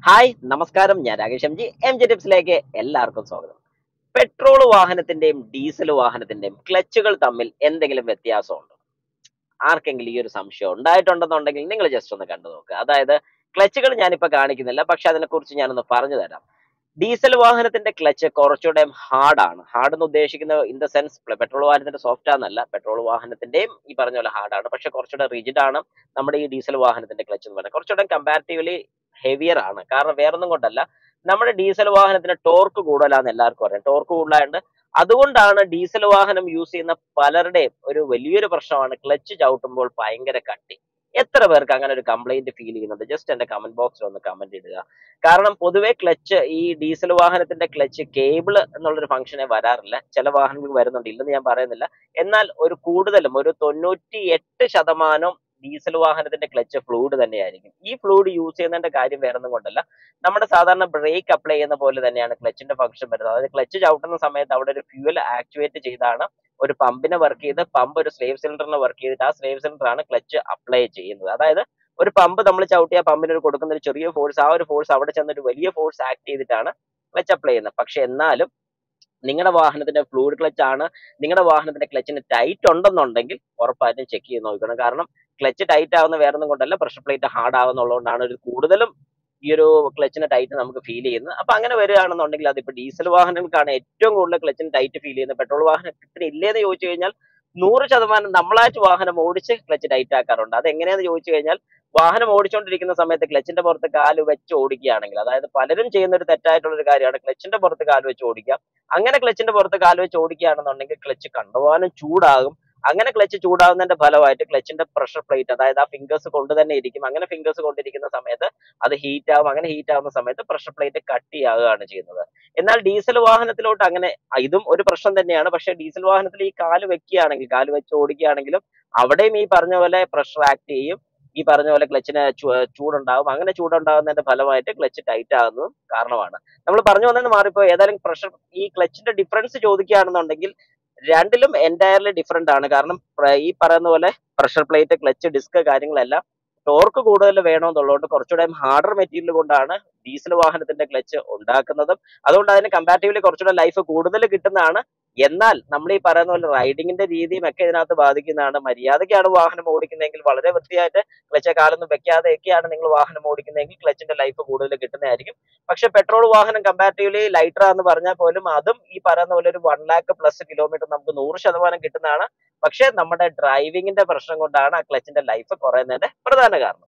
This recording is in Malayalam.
ഹായ് നമസ്കാരം ഞാൻ Rakesh M G M G ടിപ്സിലേക്ക് എല്ലാവർക്കും സ്വാഗതം പെട്രോൾ വാഹനത്തിന്റെയും ഡീസൽ വാഹനത്തിന്റെയും ക്ലച്ചുകൾ തമ്മിൽ എന്തെങ്കിലും വ്യത്യാസമുണ്ടോ ആർക്കെങ്കിലും ഈ ഒരു സംശയം ഉണ്ടായിട്ടുണ്ടെന്നുണ്ടെങ്കിൽ നിങ്ങൾ ജസ്റ്റ് ഒന്ന് കണ്ടു നോക്കുക അതായത് ക്ലച്ചുകൾ ഞാനിപ്പോ കാണിക്കുന്നില്ല പക്ഷെ അതിനെക്കുറിച്ച് ഞാനൊന്ന് പറഞ്ഞു തരാം ഡീസൽ വാഹനത്തിന്റെ ക്ലച്ച് കുറച്ചുകൂടെ ഹാർഡാണ് ഹാർഡ് എന്ന് ഉദ്ദേശിക്കുന്നത് ഇൻ ദ സെൻസ് പെട്രോൾ വാഹനത്തിന്റെ സോഫ്റ്റ് ആണെന്നല്ല പെട്രോൾ വാഹനത്തിന്റെയും ഈ പറഞ്ഞ പോലെ ഹാർഡാണ് പക്ഷെ കുറച്ചുകൂടെ റിജിഡ് ആണ് നമ്മുടെ ഈ ഡീസൽ വാഹനത്തിന്റെ ക്ലച്ച് എന്ന് പറയുന്നത് കുറച്ചുകൂടെ കമ്പാരിറ്റീവ്ലി ഹെവിയർ ആണ് കാരണം വേറൊന്നും കൊണ്ടല്ല നമ്മുടെ ഡീസൽ വാഹനത്തിന് ടോർക്ക് കൂടുതലാന്ന് എല്ലാവർക്കും അറിയാം ടോർക്ക് കൂടുതലായതുകൊണ്ട് അതുകൊണ്ടാണ് ഡീസൽ വാഹനം യൂസ് ചെയ്യുന്ന പലരുടെയും ഒരു വലിയൊരു പ്രശ്നമാണ് ക്ലച്ച് ചവിട്ടുമ്പോൾ ഭയങ്കര കട്ടി എത്ര പേർക്ക് അങ്ങനെ ഒരു കംപ്ലൈന്റ് ഫീൽ ചെയ്യുന്നുണ്ട് ജസ്റ്റ് എന്റെ കമന്റ് ബോക്സിൽ ഒന്ന് കമന്റ് ഇടുക കാരണം പൊതുവെ ക്ലച്ച് ഈ ഡീസൽ വാഹനത്തിന്റെ ക്ലച്ച് കേബിൾ എന്നുള്ളൊരു ഫംഗ്ഷനെ വരാറില്ല ചില വാഹനങ്ങൾക്ക് വരുന്നുണ്ട് ഇല്ലെന്ന് ഞാൻ പറയുന്നില്ല എന്നാൽ ഒരു കൂടുതലും ഒരു തൊണ്ണൂറ്റി എട്ട് ശതമാനം ഡീസൽ വാഹനത്തിന്റെ ക്ലച്ച് ഫ്ലൂയിഡ് തന്നെയായിരിക്കും ഈ ഫ്ലൂയിഡ് യൂസ് ചെയ്യുന്നതിന്റെ കാര്യം വേറൊന്നും കൊണ്ടല്ല നമ്മുടെ സാധാരണ ബ്രേക്ക് അപ്ലൈ ചെയ്യുന്ന പോലെ തന്നെയാണ് ക്ലച്ചിന്റെ ഫംഗ്ഷൻ വരുന്നത് അതായത് ക്ലച്ച് ചവിട്ടുന്ന സമയത്ത് അവിടെ ഒരു ഫ്യൂവൽ ആക്ടിവേറ്റ് ചെയ്താണ് ഒരു പമ്പിനെ വർക്ക് ചെയ്ത് പമ്പ് ഒരു സ്ലേവ് സിലിണ്ടറിനെ വർക്ക് ചെയ്തിട്ട് ആ സ്ലേവ് സിലിണ്ടർ ആണ് ക്ലച്ച് അപ്ലൈ ചെയ്യുന്നത് അതായത് ഒരു പമ്പ് നമ്മൾ ചവിട്ടിയ പമ്പിന് ഒരു കൊടുക്കുന്ന ഒരു ചെറിയ ഫോഴ്സ് ആ ഒരു ഫോഴ്സ് അവിടെ ചെന്ന് ഒരു വലിയ ഫോഴ്സ് ആക്ട് ചെയ്തിട്ടാണ് ക്ലച്ച് അപ്ലൈ ചെയ്യുന്നത് പക്ഷെ എന്നാലും നിങ്ങളുടെ വാഹനത്തിന്റെ ഫ്ലൂയിഡ് ക്ലച്ച് ആണ് നിങ്ങളുടെ വാഹനത്തിന്റെ ക്ലച്ചിന് ടൈറ്റ് ഉണ്ടെന്നുണ്ടെങ്കിൽ ഉറപ്പായിട്ടും ചെക്ക് ചെയ്ത് നോക്കണം കാരണം ക്ലച്ച് ടൈറ്റ് ആവുന്ന വേറൊന്നും കൊണ്ടല്ല പ്രഷർ പ്ലേറ്റ് ഹാർഡ് ആവുന്നുള്ളതുകൊണ്ടാണ് ഒരു കൂടുതലും ഈ ഒരു ക്ലച്ചിന് ടൈറ്റ് നമുക്ക് ഫീൽ ചെയ്യുന്നത് അപ്പൊ അങ്ങനെ വരികയാണെന്നുണ്ടെങ്കിൽ അതിപ്പോ ഡീസൽ വാഹനങ്ങൾക്കാണ് ഏറ്റവും കൂടുതൽ ക്ലച്ചിന് ടൈറ്റ് ഫീൽ ചെയ്യുന്നത് പെട്രോൾ വാഹനത്തിന് ഇല്ലേന്ന് ചോദിച്ചു കഴിഞ്ഞാൽ നൂറ് ശതമാനം നമ്മളായിട്ട് വാഹനം ഓടിച്ച് ക്ലച്ച് ടൈറ്റ് ആക്കാറുണ്ട് അത് എങ്ങനെയാന്ന് ചോദിച്ചു കഴിഞ്ഞാൽ വാഹനം ഓടിച്ചുകൊണ്ടിരിക്കുന്ന സമയത്ത് ക്ലച്ചിന്റെ പുറത്ത് കാല് വെച്ച് ഓടിക്കുകയാണെങ്കിൽ അതായത് പലരും ചെയ്യുന്ന ഒരു തെറ്റായിട്ടുള്ള ഒരു കാര്യമാണ് ക്ലച്ചിന്റെ പുറത്ത് കാല് വെച്ച് ഓടിക്കുക അങ്ങനെ ക്ലച്ചിന്റെ പുറത്ത് കാല് വെച്ച് ഓടിക്കുകയാണെന്നുണ്ടെങ്കിൽ ക്ലച്ച് കണ്ടുപോകാനും ചൂടാകും അങ്ങനെ ക്ലച്ച് ചൂടാവുന്നതിന്റെ ഫലമായിട്ട് ക്ലച്ചിന്റെ പ്രഷർ പ്ലേറ്റ് അതായത് ആ ഫിംഗേഴ്സ് കൊണ്ട് തന്നെ ഇരിക്കും അങ്ങനെ ഫിംഗേഴ്സ് കൊണ്ടിരിക്കുന്ന സമയത്ത് അത് ഹീറ്റ് ആവും അങ്ങനെ ഹീറ്റ് ആവുന്ന സമയത്ത് പ്രഷർ പ്ലേറ്റ് കട്ടിയാവുകയാണ് ചെയ്യുന്നത് എന്നാൽ ഡീസൽ വാഹനത്തിലോട്ട് അങ്ങനെ ഇതും ഒരു പ്രശ്നം തന്നെയാണ് പക്ഷെ ഡീസൽ വാഹനത്തിൽ ഈ കാല് വെക്കുകയാണെങ്കിൽ കാല് വെച്ച് ഓടിക്കുകയാണെങ്കിലും അവിടെയും ഈ പറഞ്ഞ പോലെ പ്രഷർ ആക്ട് ചെയ്യും ഈ പറഞ്ഞ പോലെ ക്ലച്ചിന് ചൂടുണ്ടാവും അങ്ങനെ ചൂടുണ്ടാകുന്നതിന്റെ ഫലമായിട്ട് ക്ലച്ച് ടൈറ്റ് ആകുന്നതും കാരണമാണ് നമ്മൾ പറഞ്ഞു വന്നത് മാറിപ്പോ ഏതായാലും പ്രഷർ ഈ ക്ലച്ചിന്റെ ഡിഫറൻസ് ചോദിക്കുകയാണെന്നുണ്ടെങ്കിൽ രണ്ടിലും എൻറ്റയർലി ഡിഫറെന്റ് ആണ് കാരണം പ്ര- ഈ പറയുന്ന പോലെ പ്രഷർ പ്ലേറ്റ് ക്ലച്ച് ഡിസ്ക് കാര്യങ്ങളെല്ലാം ടോർക്ക് കൂടുതൽ വേണമെന്നുള്ളതുകൊണ്ട് കുറച്ചുകൂടെ ഹാർഡർ മെറ്റീരിയൽ കൊണ്ടാണ് ഡീസൽ വാഹനത്തിന്റെ ക്ലച്ച് ഉണ്ടാക്കുന്നതും അതുകൊണ്ട് അതിന് കമ്പാരിറ്റീവ്ലി കുറച്ചുകൂടെ ലൈഫ് കൂടുതൽ കിട്ടുന്നതാണ് എന്നാൽ നമ്മൾ ഈ പറയുന്ന പോലെ റൈഡിങ്ങിന്റെ രീതിയും ഒക്കെ ഇതിനകത്ത് ബാധിക്കുന്നതാണ് മര്യാദയ്ക്കാണ് വാഹനം ഓടിക്കുന്നതെങ്കിൽ വളരെ വൃത്തിയായിട്ട് ക്ലച്ച് കാലൊന്നും വെക്കാതെയൊക്കെയാണ് നിങ്ങൾ വാഹനം ഓടിക്കുന്നതെങ്കിൽ ക്ലച്ചിന്റെ ലൈഫ് കൂടുതൽ കിട്ടുന്നതായിരിക്കും പക്ഷെ പെട്രോൾ വാഹനം കമ്പാരിറ്റീവ്ലി ലൈറ്റർ എന്ന് പറഞ്ഞാൽ പോലും അതും ഈ പറയുന്ന പോലെ ഒരു വൺ ലാക്ക് പ്ലസ് കിലോമീറ്റർ നമുക്ക് നൂറ് ശതമാനം കിട്ടുന്നതാണ് പക്ഷെ നമ്മുടെ ഡ്രൈവിങ്ങിന്റെ പ്രശ്നം കൊണ്ടാണ് ആ ക്ലച്ചിന്റെ ലൈഫ് കുറയുന്നതിന്റെ പ്രധാന കാരണം